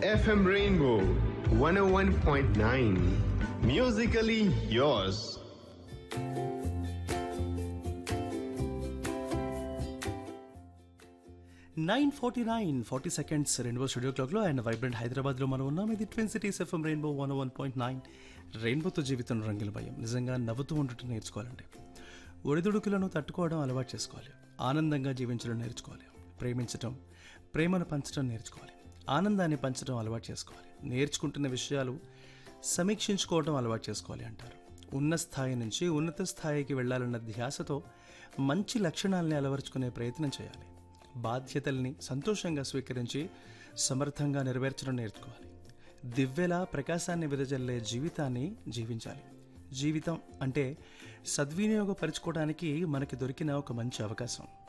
FM Rainbow 101.9. Musically yours. Nine forty nine forty seconds rainbow studio క్లాక్లో and vibrant హైదరాబాద్లో మనం ఉన్నాం ఇది twin cities FM rainbow one one point nine రెయిన్బోతో జీవితం రంగుల భయం నిజంగా నవ్వుతూ ఉండటం నేర్చుకోవాలండి ఒడిదుడుకులను తట్టుకోవడం అలవాటు చేసుకోవాలి ఆనందంగా జీవించడం నేర్చుకోవాలి ప్రేమించడం ప్రేమను పంచడం నేర్చుకోవాలి ఆనందాన్ని పంచడం అలవాటు చేసుకోవాలి నేర్చుకుంటున్న విషయాలు సమీక్షించుకోవడం అలవాటు చేసుకోవాలి అంటారు ఉన్న స్థాయి నుంచి ఉన్నత స్థాయికి వెళ్ళాలన్న ధ్యాసతో మంచి లక్షణాలని అలవరుచుకునే ప్రయత్నం చేయాలి బాధ్యతల్ని సంతోషంగా స్వీకరించి సమర్థంగా నెరవేర్చడం నేర్చుకోవాలి దివ్యలా ప్రకాశాన్ని వెదజల్లే జీవితాన్ని జీవించాలి జీవితం అంటే సద్వినియోగపరుచుకోవడానికి మనకి దొరికిన ఒక మంచి అవకాశం